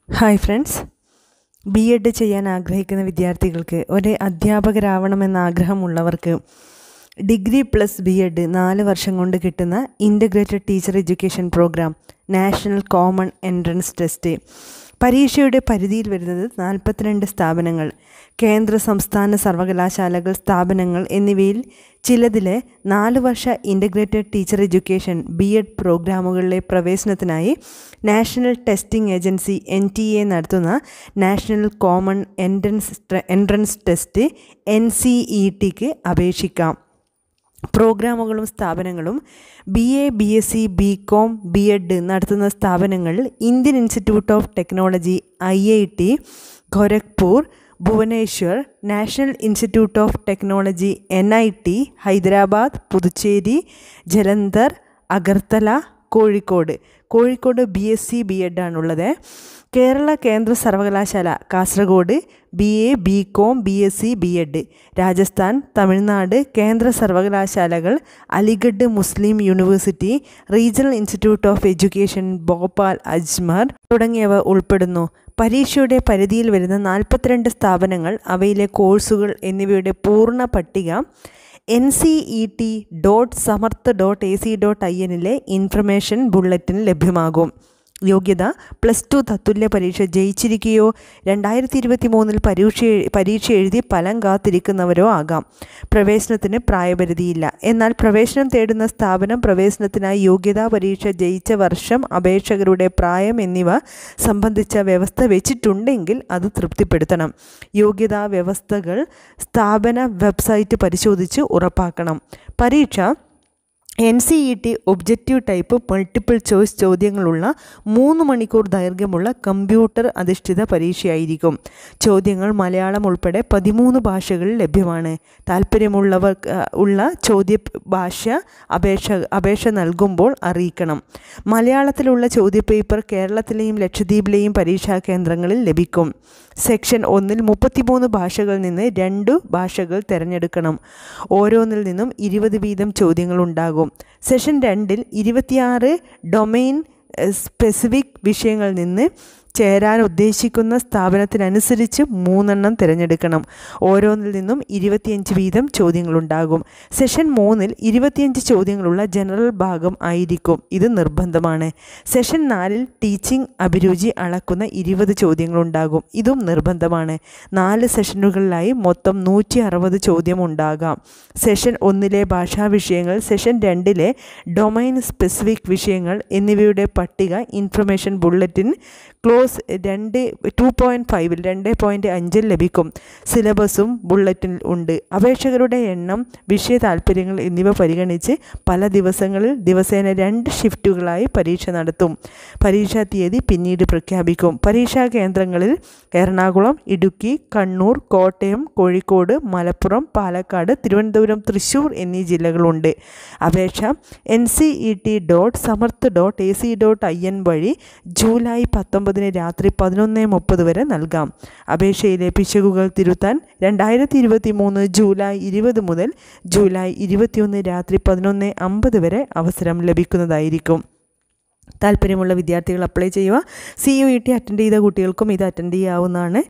hi friends B Ed ചെയ്യാൻ ആഗ്രഹിക്കുന്ന വിദ്യാർത്ഥികൾക്ക് ഒരു അധ്യാപകരാവണമെന്ന ആഗ്രഹമുള്ളവർക്ക് ഡിഗ്രി പ്ലസ് ബി എഡ് നാല് വർഷം കൊണ്ട് കിട്ടുന്ന integrated teacher education programme national common entrance test പരീക്ഷയുടെ പരിധിയിൽ വരുന്നത് നാൽപ്പത്തിരണ്ട് സ്ഥാപനങ്ങൾ കേന്ദ്ര സംസ്ഥാന സർവകലാശാലകൾ സ്ഥാപനങ്ങൾ എന്നിവയിൽ ചിലതിലെ നാല് വർഷ integrated teacher education B Ed പ്രോഗ്രാമുകളിലെ പ്രവേശനത്തിനായി national testing agency N T A നടത്തുന്ന national common entrance entrance test N C E ടിക്ക് അപേക്ഷിക്കാം പ്രോഗ്രാമുകളും സ്ഥാപനങ്ങളും B A B S C B com B Ed നടത്തുന്ന സ്ഥാപനങ്ങൾ Indian institute of technology I I T Gorakhpur Bhubaneswar national institute of technology N I T Hyderabad Puducherry Jalandhar Agartala Kozhikode Kozhikode B S C B Ed ആണുള്ളത് കേരള കേന്ദ്ര സർവകലാശാല Kasaragod B A B com B S C B Ed Rajasthan Tamil Nadu കേന്ദ്ര സർവകലാശാലകൾ Aligarh Muslim university regional institute of education Bhopal Ajmer തുടങ്ങിയവ ഉൾപ്പെടുന്നു പരീക്ഷയുടെ പരിധിയിൽ വരുന്ന നാൽപ്പത്തിരണ്ട് സ്ഥാപനങ്ങൾ അവയിലെ കോഴ്സുകൾ എന്നിവയുടെ പൂർണ്ണ പട്ടിക N C E T dot Samarth dot A C dot I എന്നിലെ ഇൻഫർമേഷൻ ബുള്ളറ്റിൻ ലഭ്യമാകും യോഗ്യത പ്ലസ് ടു തത്തുല്യ പരീക്ഷ ജയിച്ചിരിക്കുകയോ രണ്ടായിരത്തി ഇരുപത്തി മൂന്നിൽ പരീക്ഷ പരീക്ഷ എഴുതി ഫലം കാത്തിരിക്കുന്നവരോ ആകാം പ്രവേശനത്തിന് പ്രായപരിധിയില്ല എന്നാൽ പ്രവേശനം തേടുന്ന സ്ഥാപനം പ്രവേശനത്തിനായി യോഗ്യതാ പരീക്ഷ ജയിച്ച വർഷം അപേക്ഷകരുടെ പ്രായം എന്നിവ സംബന്ധിച്ച വ്യവസ്ഥ വെച്ചിട്ടുണ്ടെങ്കിൽ അത് തൃപ്തിപ്പെടുത്തണം യോഗ്യതാ വ്യവസ്ഥകൾ സ്ഥാപന വെബ്സൈറ്റ് പരിശോധിച്ച് ഉറപ്പാക്കണം പരീക്ഷ N C E T objective type multiple choice ചോദ്യങ്ങളുള്ള മൂന്ന് മണിക്കൂർ ദൈർഘ്യമുള്ള കമ്പ്യൂട്ടർ അധിഷ്ഠിത പരീക്ഷയായിരിക്കും ചോദ്യങ്ങൾ മലയാളം ഉൾപ്പെടെ പതിമൂന്ന് ഭാഷകളിൽ ലഭ്യമാണ് താല്പര്യമുള്ളവർ ഉള്ള ചോദ്യ ഭാഷ അപേക്ഷ അപേക്ഷ നൽകുമ്പോൾ അറിയിക്കണം മലയാളത്തിലുള്ള ചോദ്യപേപ്പർ കേരളത്തിലെയും ലക്ഷദ്വീപിലെയും പരീക്ഷാ കേന്ദ്രങ്ങളിൽ ലഭിക്കും സെക്ഷൻ ഒന്നിൽ മുപ്പത്തിമൂന്ന് ഭാഷകളിൽ നിന്ന് രണ്ട് ഭാഷകൾ തിരഞ്ഞെടുക്കണം ഓരോന്നിൽ നിന്നും ഇരുപത് വീതം ചോദ്യങ്ങളുണ്ടാകും സെഷൻ രണ്ടിൽ ഇരുപത്തിയാറ് ഡൊമെയിൻ സ്പെസിഫിക് വിഷയങ്ങളിൽ നിന്ന് ചേരാൻ ഉദ്ദേശിക്കുന്ന സ്ഥാപനത്തിനനുസരിച്ച് മൂന്നെണ്ണം തിരഞ്ഞെടുക്കണം ഓരോന്നിൽ നിന്നും ഇരുപത്തിയഞ്ച് വീതം ചോദ്യങ്ങളുണ്ടാകും സെഷൻ മൂന്നിൽ ഇരുപത്തിയഞ്ച് ചോദ്യങ്ങളുള്ള ജനറൽ ഭാഗം ആയിരിക്കും ഇത് നിർബന്ധമാണ് സെഷൻ നാലിൽ ടീച്ചിങ് അഭിരുചി അളക്കുന്ന ഇരുപത് ചോദ്യങ്ങളുണ്ടാകും ഇതും നിർബന്ധമാണ് നാല് സെഷനുകളിലായി മൊത്തം നൂറ്റി അറുപത് ചോദ്യം ഉണ്ടാകാം സെഷൻ ഒന്നിലെ ഭാഷാ വിഷയങ്ങൾ സെഷൻ രണ്ടിലെ ഡൊമൈൻ സ്പെസിഫിക് വിഷയങ്ങൾ എന്നിവയുടെ പട്ടിക ഇൻഫർമേഷൻ ബുള്ളറ്റിൻ ക്ലോസ് രണ്ട് ടു പോയിൻറ്റ് ഫൈവിൽ രണ്ട് പോയിൻറ്റ് അഞ്ചിൽ ലഭിക്കും സിലബസും ബുള്ളറ്റിൻ ഉണ്ട് അപേക്ഷകരുടെ എണ്ണം വിഷയ താല്പര്യങ്ങൾ എന്നിവ പരിഗണിച്ച് പല ദിവസങ്ങളിൽ ദിവസേന രണ്ട് ഷിഫ്റ്റുകളായി പരീക്ഷ നടത്തും പരീക്ഷാ തീയതി പിന്നീട് പ്രഖ്യാപിക്കും പരീക്ഷാ കേന്ദ്രങ്ങളിൽ എറണാകുളം ഇടുക്കി കണ്ണൂർ കോട്ടയം കോഴിക്കോട് മലപ്പുറം പാലക്കാട് തിരുവനന്തപുരം തൃശ്ശൂർ എന്നീ ജില്ലകളുണ്ട് അപേക്ഷ N C E T dot Samarth dot A C dot I N വഴി ജൂലൈ പത്തൊമ്പതിന് രാത്രി പതിനൊന്ന് മുപ്പത് വരെ നൽകാം അപേക്ഷയിലെ പിശകുകൾ തിരുത്താൻ രണ്ടായിരത്തി ഇരുപത്തി മൂന്ന് ജൂലൈ ഇരുപത് മുതൽ ജൂലൈ ഇരുപത്തിയൊന്ന് രാത്രി പതിനൊന്ന് അമ്പത് വരെ അവസരം ലഭിക്കുന്നതായിരിക്കും താല്പര്യമുള്ള വിദ്യാർത്ഥികൾ അപ്ലൈ ചെയ്യുക C U E T attend ചെയ്ത കുട്ടികൾക്കും ഇത് അറ്റൻഡ് ചെയ്യാവുന്നതാണ്